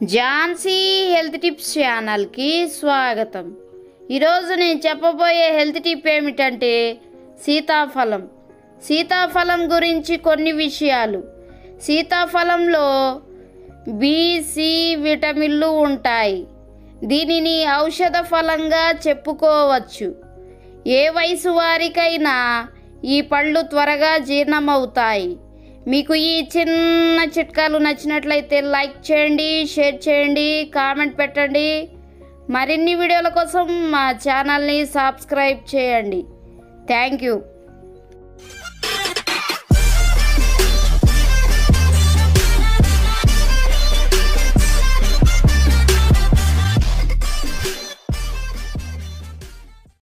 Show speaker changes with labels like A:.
A: Jhansi health tips ఛానల్కి స్వాగతం ఈరోజు నేను చెప్పబోయే హెల్త్ టిప్ ఏమిటంటే సీతాఫలం సీతాఫలం గురించి కొన్ని విషయాలు సీతాఫలంలో బి సి విటమిన్లు ఉంటాయి దీనిని ఔషధ ఫలంగా చెప్పుకోవచ్చు ఏ వయసు వారికైనా ఈ పళ్ళు త్వరగా జీర్ణమవుతాయి మీకు ఈ చిన్న చిట్కాలు నచ్చినట్లయితే లైక్ చేయండి షేర్ చేయండి కామెంట్ పెట్టండి మరిన్ని వీడియోల కోసం మా ఛానల్ని సబ్స్క్రైబ్ చేయండి థ్యాంక్ యూ